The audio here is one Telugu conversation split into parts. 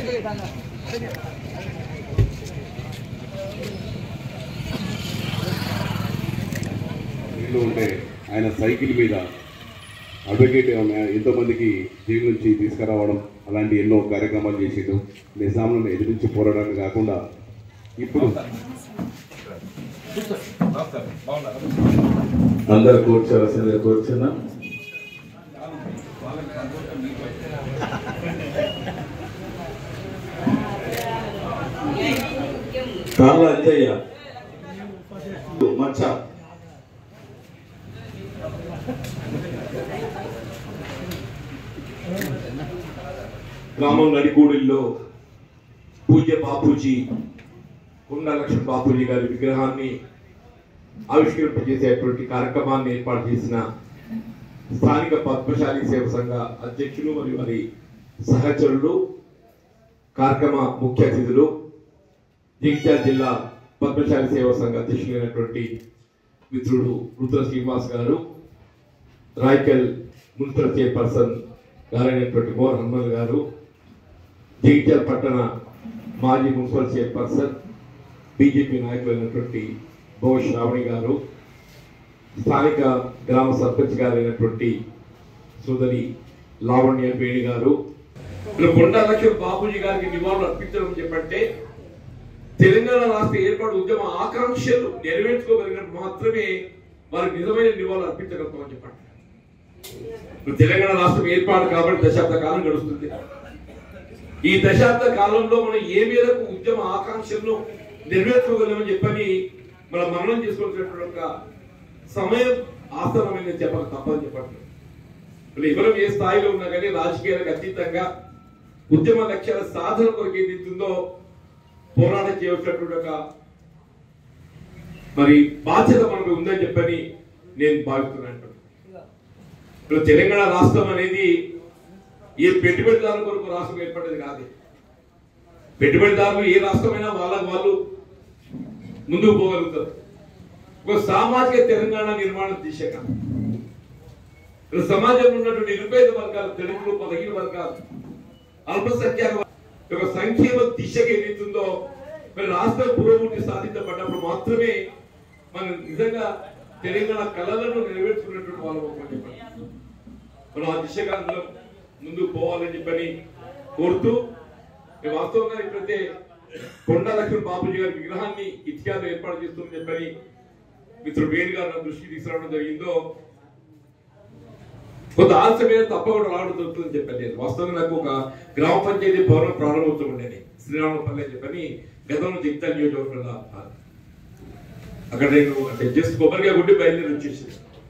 వీళ్ళు ఉంటే ఆయన సైకిల్ మీద అడ్వకేట్ ఎంతోమందికి జైలు నుంచి తీసుకురావడం అలాంటి ఎన్నో కార్యక్రమాలు చేసేయడం నిజాంలను ఎదిరించి పోరాడడం కాకుండా ఇప్పుడు అందరు కూర్చోవలసిందిగా కూర్చున్నాం కాళ్ళ అంజయ్య మచ్చ గ్రామం నడిగూడిల్లో పూజ్య బాపూజీ కొండ లక్ష్మణ్ బాపూజీ గారి విగ్రహాన్ని ఆవిష్కరింపజేసేటువంటి కార్యక్రమాన్ని ఏర్పాటు చేసిన స్థానిక పద్మశాలి సేవ సంఘ అధ్యక్షులు మరియు వారి సహచరులు కార్యక్రమ ముఖ్య అతిథులు జగిత్యాల జిల్లా పద్మశాలి సేవ సంఘ అధ్యక్షులైనటువంటి మిత్రుడు రుద్ర శ్రీనివాస్ గారు రాయకల్ మున్సిపల్ చైర్పర్సన్ గారైనటువంటి మోర్ హనుమల్ గారు జగిత్యాల పట్టణ మాజీ మున్సిపల్ చైర్పర్సన్ బీజేపీ నాయకులైనటువంటి భో శ్రావణి గారు స్థానిక గ్రామ సర్పంచ్ గారైనటువంటి సోదరి లావణ్య వేణి గారు ఇలా కొండా లక్ష్మణ్ బాపూజీ గారికి నివాళులు అర్పించడం చెప్పంటే తెలంగాణ రాష్ట్ర ఏర్పాటు ఉద్యమ ఆకాంక్షలు నెరవేర్చుకోగలిగినట్టు మాత్రమే వారికి నిజమైన నివాళులు అర్పించగలుగుతామని చెప్పండి ఇప్పుడు తెలంగాణ రాష్ట్రం ఏర్పాటు కాబట్టి దశాబ్ద కాలం గడుస్తుంది ఈ దశాబ్ద కాలంలో మనం ఏ మేరకు ఉద్యమ ఆకాంక్షలను నెరవేర్చుకోగలమని చెప్పని మనం మననం చేసుకోవాల్సినటువంటి ఒక సమయం ఆసనమైందని చెప్పక తప్పని చెప్పండి ఇప్పుడు ఎవరం ఏ స్థాయిలో ఉన్నా కానీ రాజకీయాలకు అతీతంగా ఉద్యమ లక్ష్యాల సాధన కొరకు ఏది ఉందో పోరాటం చేయవలసినటువంటి ఒక మరి బాధ్యత మనకు ఉందని చెప్పని నేను భావిస్తున్నాను ఇప్పుడు తెలంగాణ రాష్ట్రం అనేది ఏ పెట్టుబడిదారుల కొరకు రాష్ట్రం ఏర్పడేది కాదు పెట్టుబడిదారులు ఏ రాష్ట్రమైనా వాళ్ళ వాళ్ళు ముందుకు పోగలుగుతారు ఒక సామాజిక తెలంగాణ నిర్మాణ దిశగా ఇక్కడ సమాజంలో ఉన్నటువంటి నిరుపేద వర్గాలు దళితులు బలహీన వర్గాలు అల్పసంఖ్యాక వర్గాల యొక్క సంక్షేమ దిశగా ఏదైతుందో మరి రాష్ట్ర పురోగతి సాధించబడ్డప్పుడు మాత్రమే మనం నిజంగా తెలంగాణ కళలను నెరవేర్చుకున్నటువంటి వాళ్ళం అవుతామని చెప్పండి మనం ఆ దిశగా అందులో ముందుకు పోవాలని చెప్పని కోరుతూ నేను వాస్తవంగా ఇప్పుడైతే కొండా లక్ష్మణ్ బాబుజీ గారి విగ్రహాన్ని ఇతిహాసం ఏర్పాటు చేస్తుందని చెప్పని మిత్రుడు వేణు గారు నా దృష్టికి తీసుకురావడం జరిగిందో కొంత ఆలస్యమైన తప్పకుండా రావడం జరుగుతుందని చెప్పాను నేను వాస్తవంగా నాకు ఒక గ్రామ పంచాయతీ భవనం ప్రారంభోత్సవం ఉండేది శ్రీరామపల్లి అని చెప్పని గతంలో జగిత్యాల నియోజకవర్గంలో అక్కడ నేను అంటే జస్ట్ కొబ్బరికాయ గుడ్డి బయలుదేరి వచ్చేసి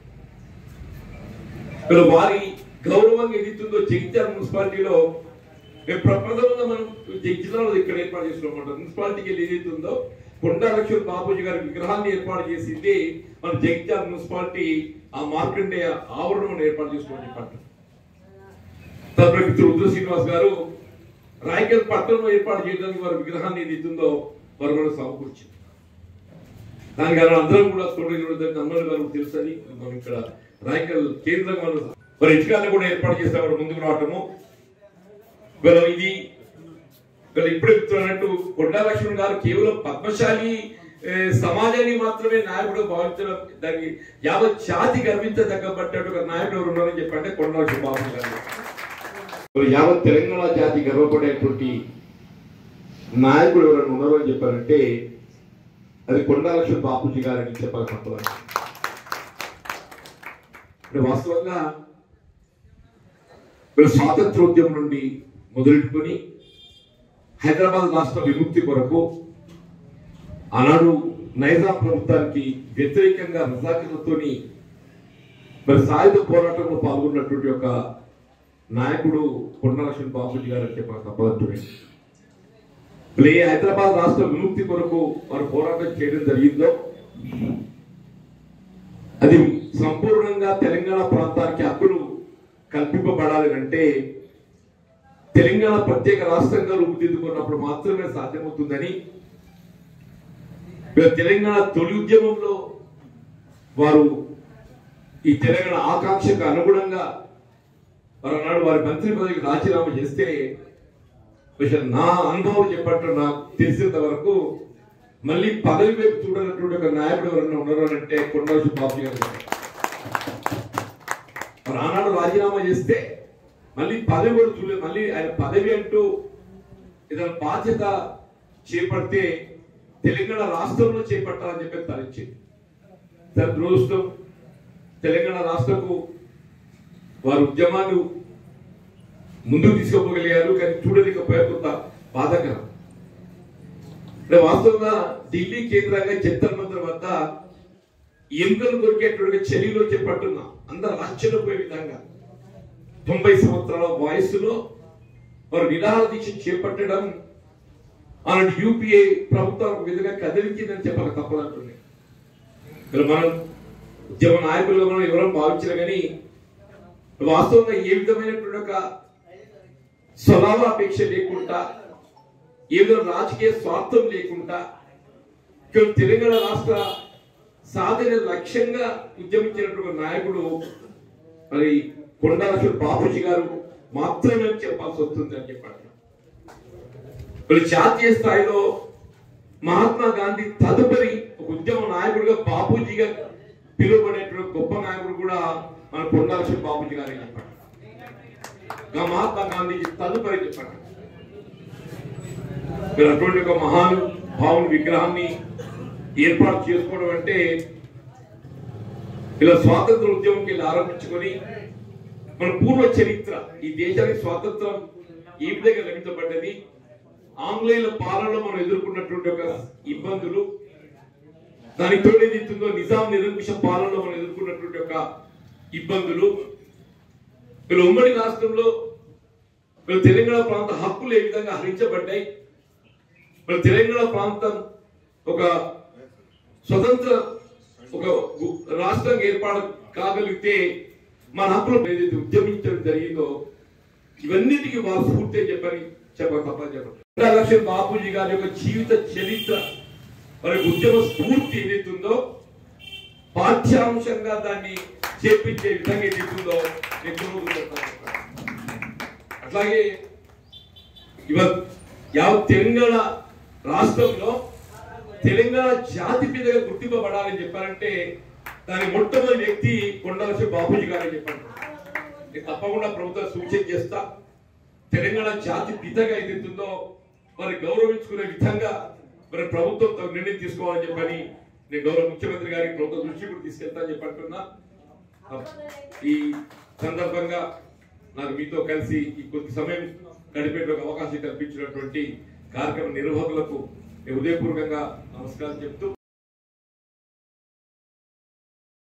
ఇక్కడ వారి గౌరవంగా ఏదైతుందో జగిత్యాల మున్సిపాలిటీలో మేము ప్రప్రథమంగా మనం జగి- జిల్లాలో ఇక్కడ ఏర్పాటు చేసుకున్నమాట మున్సిపాలిటీకి వెళ్ళి ఏదైతుందో కొండా లక్ష్మణ్ బాబూజీ గారి విగ్రహాన్ని ఏర్పాటు చేసింది మన జగిత్యాల మున్సిపాలిటీ ఆ మార్కండేయ ఆవరణం ఏర్పాటు చేసుకోమని చెప్పండి తదుపరి మిత్రుడు రుద్ర శ్రీనివాస్ గారు రాయకల్ పట్టణంలో ఏర్పాటు చేయడానికి వారి విగ్రహాన్ని ఏదైతుందో వారు మనకు సమకూర్చింది దానికి మనం అందరం కూడా తోడు నమ్మలు గారు తెలుసని మనం ఇక్కడ రాయకల్ కేంద్రంగా మనం మరి ఇటుకాలను కూడా ఏర్పాటు చేస్తే వారు ముందుకు రావటము వీళ్ళ ఇది వీళ్ళు ఇప్పుడే చెప్తున్నట్టు కొండా లక్ష్మణ్ గారు కేవలం పద్మశాలి ఏ, సమాజాన్ని మాత్రమే నాయకుడు భావించడం దానికి యావత్ జాతి గర్వించదగ్గబడ్డట్టు ఒక నాయకుడు ఎవరు ఉన్నారని చెప్పంటే కొండా లక్ష్మణ్ బాబు గారు మరి యావత్ తెలంగాణ జాతి గర్వపడేటువంటి నాయకుడు ఎవరైనా ఉన్నారు అని చెప్పారంటే అది కొండా లక్ష్మణ్ బాపూజీ గారని చెప్పాలి తప్పదు అంటే వాస్తవంగా వీళ్ళు స్వాతంత్రోద్యమం నుండి మొదలెట్టుకొని హైదరాబాద్ రాష్ట్ర విముక్తి కొరకు ఆనాడు నైజాం ప్రభుత్వానికి వ్యతిరేకంగా రజాకర్లతోని మరి సాయుధ పోరాటంలో పాల్గొన్నటువంటి ఒక నాయకుడు కొండలక్ష్మణ్ బాబుజీ గారు అని చెప్పక తప్పదంటున్నాడు ఇప్పుడు ఏ హైదరాబాద్ రాష్ట్ర విముక్తి కొరకు వారు పోరాటం చేయడం జరిగిందో అది సంపూర్ణంగా తెలంగాణ ప్రాంతానికి హక్కులు కల్పింపబడాలి అంటే తెలంగాణ ప్రత్యేక రాష్ట్రంగా రూపుదిద్దుకున్నప్పుడు మాత్రమే సాధ్యమవుతుందని వీళ్ళ తెలంగాణ తొలి ఉద్యమంలో వారు ఈ తెలంగాణ ఆకాంక్షకు అనుగుణంగా వారు అన్నాడు వారి మంత్రి పదవికి రాజీనామా చేస్తే విషయం నా అనుభవం చెప్పట్టు నాకు తెలిసినంత వరకు మళ్ళీ పదవి వైపు చూడనటువంటి ఒక నాయకుడు ఎవరన్నా ఉన్నారు అని అంటే కొండవలసి బాబు గారు మరి ఆనాడు రాజీనామా చేస్తే మళ్ళీ పదవి కూడా చూడలేదు మళ్ళీ ఆయన పదవి అంటూ ఏదైనా బాధ్యత చేపడితే తెలంగాణ రాష్ట్రంలో చేపట్టాలని చెప్పి తరించింది సరే దురదృష్టం తెలంగాణ రాష్ట్రకు వారు ఉద్యమాలు ముందుకు తీసుకుపోగలిగారు కానీ చూడలేకపోయారు కొంత బాధాకరం అంటే వాస్తవంగా ఢిల్లీ కేంద్రంగా జంతర్ మంతర్ వద్ద ఎముకలు కొరికేటువంటి చర్యలో చేపట్టున్నా అందరు ఆశ్చర్యపోయే విధంగా తొంభై సంవత్సరాల వయస్సులో వారు నిరాహార దీక్ష చేపట్టడం అలాంటి యూపీఏ ప్రభుత్వం ఒక విధంగా కదిలించిందని చెప్పాలి తప్పదంటుంది ఇక్కడ మనం ఉద్యమ నాయకులుగా మనం ఎవరో భావించిన కానీ వాస్తవంగా ఏ విధమైనటువంటి ఒక స్వభావాపేక్ష లేకుండా ఏ విధంగా రాజకీయ స్వార్థం లేకుండా ఇక్కడ తెలంగాణ రాష్ట్ర సాధన లక్ష్యంగా ఉద్యమించినటువంటి నాయకుడు మరి కొండలక్ష్మి బాపూజీ గారు మాత్రమే అని చెప్పాల్సి వస్తుంది అని చెప్పాడు మరి జాతీయ స్థాయిలో మహాత్మా గాంధీ తదుపరి ఒక ఉద్యమ నాయకుడిగా బాపూజీగా పిలువబడేటువంటి గొప్ప నాయకుడు కూడా మన కొండలక్ష్మి బాపూజీ గారే చెప్పాడు ఇంకా మహాత్మా గాంధీజీ తదుపరి చెప్పాడు మీరు అటువంటి ఒక మహాను భావుని విగ్రహాన్ని ఏర్పాటు చేసుకోవడం అంటే ఇలా స్వాతంత్ర ఉద్యమంకి ఇలా ఆరంభించుకొని మన పూర్వ చరిత్ర ఈ దేశానికి స్వాతంత్రం ఏ విధంగా లభించబడ్డది ఆంగ్లేయుల పాలనలో మనం ఎదుర్కొన్నటువంటి ఒక ఇబ్బందులు దానికి తోడు ఏదైతుందో నిజాం నిరంకుశ పాలనలో మనం ఎదుర్కొన్నటువంటి ఒక ఇబ్బందులు వీళ్ళ ఉమ్మడి రాష్ట్రంలో వీళ్ళ తెలంగాణ ప్రాంత హక్కులు ఏ విధంగా హరించబడ్డాయి మన తెలంగాణ ప్రాంతం ఒక స్వతంత్ర ఒక గు- రాష్ట్రంగా ఏర్పాటు కాగలిగితే మన హక్కులు ఏదైతే ఉద్యమించడం జరిగిందో ఇవన్నిటికీ వారు స్ఫూర్తి అని చెప్పని చెప్పక తప్పని చెప్పండి లక్ష్మణ్ బాపూజీ గారి యొక్క జీవిత చరిత్ర మరి ఉద్యమ స్ఫూర్తి ఏదైతుందో పాఠ్యాంశంగా దాన్ని చేపించే విధంగా ఏదైతుందో నేను చూడగలుగుతాను చెప్పండి. అట్లాగే ఇవాళ యావత్ తెలంగాణ రాష్ట్రంలో తెలంగాణ జాతి మీదుగా గుర్తింపబడాలని చెప్పారంటే దాని మొట్టమొదటి వ్యక్తి కొండలసి బాబూజీ గారు అని చెప్పారు నేను తప్పకుండా ప్రభుత్వం సూచన చేస్తా తెలంగాణ జాతి పితగా ఏదైతుందో మరి గౌరవించుకునే విధంగా మరి ప్రభుత్వం తగు నిర్ణయం తీసుకోవాలని చెప్పని నేను గౌరవ ముఖ్యమంత్రి గారికి ప్రభుత్వ దృష్టి కూడా తీసుకెళ్తా అని చెప్పంటున్నా ఈ సందర్భంగా నాకు మీతో కలిసి ఈ కొద్ది సమయం గడిపే ఒక అవకాశం కల్పించినటువంటి కార్యక్రమ నిర్వాహకులకు నేను హృదయపూర్వకంగా నమస్కారం చెప్తూ